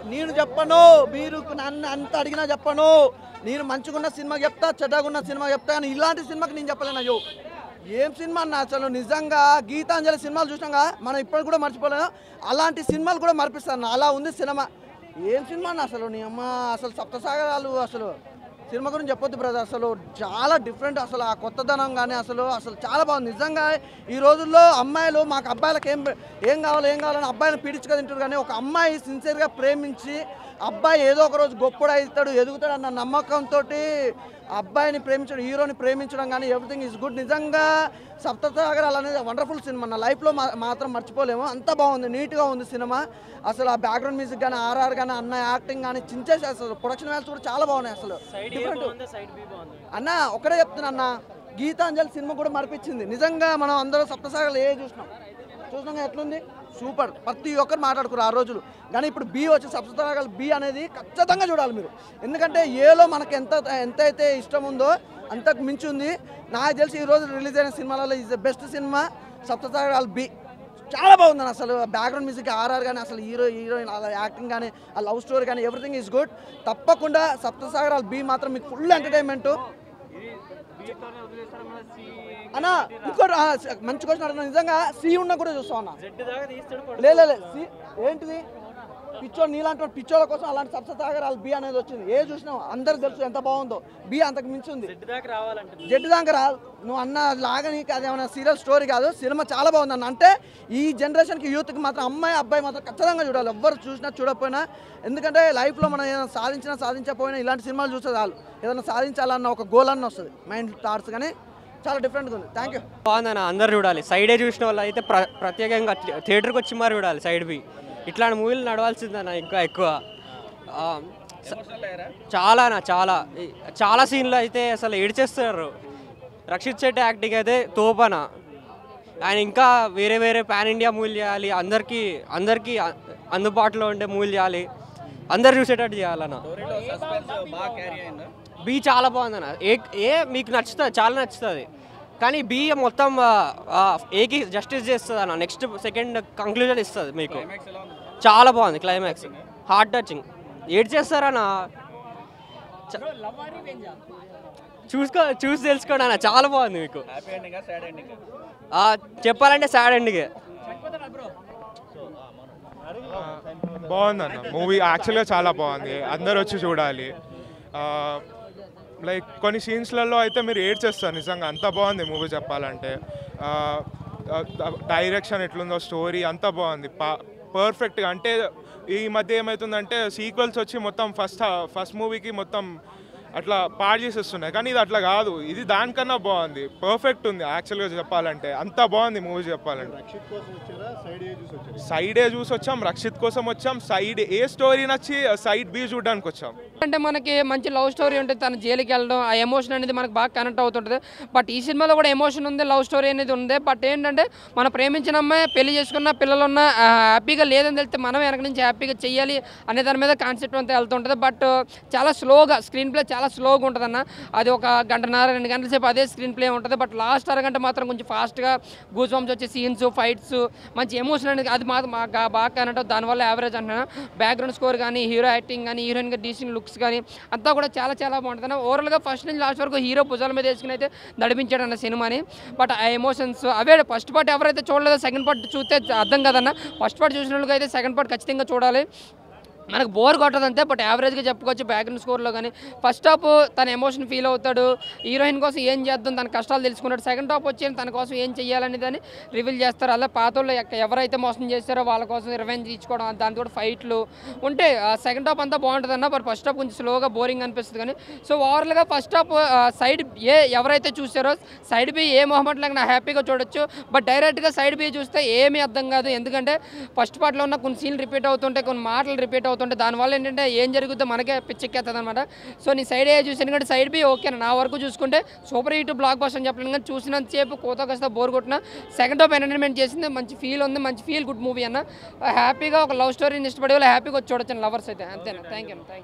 నేను చెప్పను మీరు నన్ను అంత అడిగినా చెప్పను నేను మంచిగున్న సినిమా చెప్తా చెడ్డగున్న సినిమా చెప్తా కానీ ఇలాంటి సినిమాకి నేను చెప్పలేను అయ్యో ఏం సినిమా అన్న అసలు నిజంగా గీతాంజలి సినిమాలు చూసినాగా మనం ఇప్పటికి కూడా మర్చిపోలేము అలాంటి సినిమాలు కూడా మర్పిస్తాను అలా ఉంది సినిమా ఏం సినిమా అన్న అసలు నీ అమ్మ అసలు సప్తసాగరాలు అసలు సినిమా గురించి చెప్పొద్దు బ్రదర్ అసలు చాలా డిఫరెంట్ అసలు ఆ కొత్తదనం కానీ అసలు అసలు చాలా బాగుంది నిజంగా ఈ రోజుల్లో అమ్మాయిలు మాకు అబ్బాయిలకు ఏం ఏం కావాలి ఏం కావాలని అబ్బాయిని పీడించుకొని తింటారు కానీ ఒక అమ్మాయి సిన్సియర్గా ప్రేమించి అబ్బాయి ఏదో ఒక రోజు గొప్పడు అవుతాడు ఎదుగుతాడు అన్న నమ్మకంతో అబ్బాయిని ప్రేమించడం హీరోని ప్రేమించడం కానీ ఎవ్రీథింగ్ ఈజ్ గుడ్ నిజంగా సప్తసాగరాలు అనేది వండర్ఫుల్ సినిమా నా లైఫ్లో మా మాత్రం మర్చిపోలేము అంత బాగుంది నీట్గా ఉంది సినిమా అసలు ఆ బ్యాక్గ్రౌండ్ మ్యూజిక్ కానీ ఆర్ఆర్ కానీ అన్న యాక్టింగ్ కానీ చించేసి అసలు ప్రొడక్షన్ వాల్యూస్ కూడా చాలా బాగున్నాయి అసలు డిఫరెంట్ అన్న ఒకటే చెప్తున్నా అన్న గీతాంజలి సినిమా కూడా మరిపించింది నిజంగా మనం అందరూ సప్తసాగరాలు ఏ చూసినాం చూసినాక ఎట్లుంది సూపర్ ప్రతి ఒక్కరు మాట్లాడుకున్నారు ఆ రోజులు కానీ ఇప్పుడు బి వచ్చి సప్తసాగరాలు బి అనేది ఖచ్చితంగా చూడాలి మీరు ఎందుకంటే ఏలో మనకి ఎంత ఎంత అయితే ఇష్టం ఉందో అంతకు మించి ఉంది నాకు తెలిసి ఈ రోజు రిలీజ్ అయిన సినిమాలలో is the best cinema Saptasagaralu B చాలా బాగుంది అసలు బ్యాక్గ్రౌండ్ మ్యూజిక్ ఆర్ఆర్ కానీ అసలు హీరో హీరోయిన్ అలా యాక్టింగ్ కానీ ఆ లవ్ స్టోరీ కానీ ఎవ్రీథింగ్ ఈజ్ గుడ్ తప్పకుండా సప్తసాగరాలు బి మాత్రం మీకు ఫుల్ ఎంటర్టైన్మెంట్ అన్న ఇంకోటి ఆ, మంచి క్వశ్చన్ అడుగుతున్నా నిజంగా సి ఉన్నా కూడా చూస్తాం అన్న లే లే, లే సి ఏంటిది పిచ్చోడు నీలాంటి వాడు పిచ్చోళ్ళ కోసం అలాంటి సప్తసాగరాలు బి అనేది వచ్చింది ఏ చూసినావు అందరికి తెలుసు ఎంత బాగుందో బి అంతకు మించి ఉంది జడ్డు దాకా రా నువ్వు అన్న లాగా నీకు అదేమన్నా సీరియల్ స్టోరీ కాదు సినిమా చాలా బాగుంది అన్న అంటే ఈ జనరేషన్కి యూత్కి మాత్రం అమ్మాయి అబ్బాయి మాత్రం ఖచ్చితంగా చూడాలి ఎవ్వరు చూసినా చూడకపోయినా ఎందుకంటే లైఫ్లో మనం ఏదైనా సాధించినా సాధించకపోయినా ఇలాంటి సినిమాలు చూస్తే చాలు ఏదైనా సాధించాలన్న ఒక గోల్ అన్న వస్తుంది మైండ్ థాట్స్ కానీ చాలా డిఫరెంట్గా ఉంది థ్యాంక్ యూ బాగుందన్న అందరు చూడాలి సైడే చూసిన వాళ్ళు అయితే ప్ర ప్రత్యేకంగా థి- థియేటర్కి వచ్చి మరి చూడాలి సైడ్ బి ఇట్లాంటి మూవీలు నడవాల్సిందన్న ఇంకా ఎక్కువ ఆ, స- చాలా అన్న చాలా ఈ- చాలా సీన్లు అయితే అసలు ఏడ్చేస్తారు రక్షిత్ శెట్టి యాక్టింగ్ అయితే తోపన ఆయన ఇంకా వేరే వేరే పాన్ ఇండియా మూవీలు చేయాలి అందరికీ అందరికీ అ- అందుబాటులో ఉండే మూవీలు చేయాలి అందరు చూసేటట్టు చేయాలన్న బి చాలా బాగుందన్న ఏ ఏ మీకు నచ్చుతుంది చాలా నచ్చుతుంది కానీ బి మొత్తం ఆ, ఆ, ఏకి జస్టిస్ చేస్తుంది అన్న నెక్స్ట్ సెకండ్ కంక్లూజన్ ఇస్తుంది మీకు చాలా బాగుంది క్లైమాక్స్ హార్ట్ టచింగ్ ఏడ్ చేస్తారన్న చ- చూసుకో చూసి తెలుసుకోండి అన్న చాలా బాగుంది మీకు ఆ, చెప్పాలంటే సాడ్ ఎండ్గా బాగుందన్న మూవీ యాక్చువల్గా చాలా బాగుంది అందరు వచ్చి చూడాలి లైక్ కొన్ని సీన్స్లలో అయితే మీరు ఏడ్ చేస్తారు నిజంగా అంత బాగుంది మూవీ చెప్పాలంటే డైరెక్షన్ ఎట్లుందో స్టోరీ అంత బాగుంది పా పర్ఫెక్ట్గా అంటే ఈ మధ్య ఏమవుతుందంటే సీక్వెల్స్ వచ్చి మొత్తం ఫస్ట్ ఫస్ట్ మూవీకి మొత్తం అట్లా పాడు చేసేస్తున్నాయి కానీ ఇది అట్లా కాదు ఇది దానికన్నా బాగుంది పర్ఫెక్ట్ ఉంది యాక్చువల్గా చెప్పాలంటే అంత బాగుంది మూవీ చెప్పాలంటే సైడ్ ఏ చూసి వచ్చాం రక్షిత్ కోసం వచ్చాం సైడ్ ఏ స్టోరీ నచ్చి సైడ్ బి చూడడానికి వచ్చాం అంటే మనకి మంచి లవ్ స్టోరీ ఉంటుంది తన జైలుకి వెళ్ళడం ఆ ఎమోషన్ అనేది మనకు బాగా కనెక్ట్ అవుతుంటుంది బట్ ఈ సినిమాలో కూడా ఎమోషన్ ఉంది లవ్ స్టోరీ అనేది ఉంది బట్ ఏంటంటే మనం ప్రేమించిన అమ్మాయి పెళ్లి చేసుకున్న పిల్లలు ఉన్న ఆ, హ్యాపీగా లేదని తెలిస్తే మనం వెనక నుంచి హ్యాపీగా చేయాలి అనే దాని మీద కాన్సెప్ట్ అంతా వెళ్తుంటుంది బట్ చాలా స్లోగా స్క్రీన్ ప్లే చాలా స్లోగా ఉంటుంది అన్న అది ఒక గంటన్నర రెండు గంటల సేపు అదే స్క్రీన్ ప్లే ఉంటుంది బట్ లాస్ట్ అరగంట మాత్రం కొంచెం ఫాస్ట్గా గూస్ బంప్స్ వచ్చే సీన్స్ ఫైట్స్ మంచి ఎమోషన్ అనేది అది మాత్రం బాగా బాగా కనెక్ట్ అవుతుంది దానివల్ల యావరేజ్ అంటున్నాను బ్యాక్గ్రౌండ్ స్కోర్ కానీ హీరో యాక్టింగ్ కానీ హీరోయిన్గా డీసింగ్ లుక్స్ కానీ అంతా కూడా చాలా చాలా బాగుంటుంది ఓవరాల్గా ఫస్ట్ నుంచి లాస్ట్ వరకు హీరో భుజాల మీద వేసుకుని అయితే నడిపించాడు అన్న సినిమాని బట్ ఆ ఎమోషన్స్ అవే ఫస్ట్ పార్ట్ ఎవరైతే చూడలేదో సెకండ్ పార్ట్ చూస్తే అర్థం కదన్న ఫస్ట్ పార్ట్ చూసిన వాళ్ళకి అయితే సెకండ్ పార్ట్ ఖచ్చితంగా చూడాలి మనకు బోర్ కొట్టదు అంతే బట్ యావరేజ్గా చెప్పుకోవచ్చు బ్యాక్గ్రౌండ్ స్కోర్లో కానీ ఫస్ట్ హాఫ్ తన ఎమోషన్ ఫీల్ అవుతాడు హీరోయిన్ కోసం ఏం చేద్దాం తన కష్టాలు తెలుసుకున్నాడు సెకండ్ హాఫ్ వచ్చి తన కోసం ఏం చేయాలని దాన్ని రివీల్ చేస్తారు అలా పాతోళ్ళు ఎక్క- ఎవరైతే మోసం చేస్తారో వాళ్ళ కోసం రివెంజ్ తీసుకోవడం దాంతో కూడా ఫైట్లు ఉంటే సెకండ్ హాఫ్ అంతా బాగుంటుంది అన్న బట్ ఫస్ట్ హాఫ్ కొంచెం స్లోగా బోరింగ్ అనిపిస్తుంది కానీ సో ఓవరాల్గా ఫస్ట్ హాఫ్ సైడ్ ఏ ఎవరైతే చూసారో సైడ్ బి ఏ మొహమ్మద్ లాగా హ్యాపీగా చూడొచ్చు బట్ డైరెక్ట్గా సైడ్ బి చూస్తే ఏమీ అర్థం కాదు ఎందుకంటే ఫస్ట్ పార్ట్లో ఉన్న కొన్ని సీన్లు రిపీట్ అవుతుంటాయి కొన్ని మాటలు రిపీట్ అవుతుంటాయి దానివల్ల ఏంటంటే ఏం జరుగుతుందో మనకే పిచ్చెక్కేస్తుంది అనమాట సో నీ సైడ్ ఏ చూసి ఎందుకంటే సైడ్ బి ఓకే నా వరకు చూసుకుంటే సూపర్ హిట్ బ్లాక్ బస్టర్ అని చెప్పలేను కానీ చూసినంతసేపు కోత కాస్త బోర్ కొట్టిన సెకండ్ హాఫ్ ఎంటర్టైన్మెంట్ చేసింది మంచి ఫీల్ ఉంది మంచి ఫీల్ గుడ్ మూవీ అన్న హ్యాపీగా ఒక లవ్ స్టోరీని ఇష్టపడే వాళ్ళు హ్యాపీగా వచ్చి చూడొచ్చు లవర్స్ అయితే అంతేనా థ్యాంక్ యూ థ్యాంక్ యూ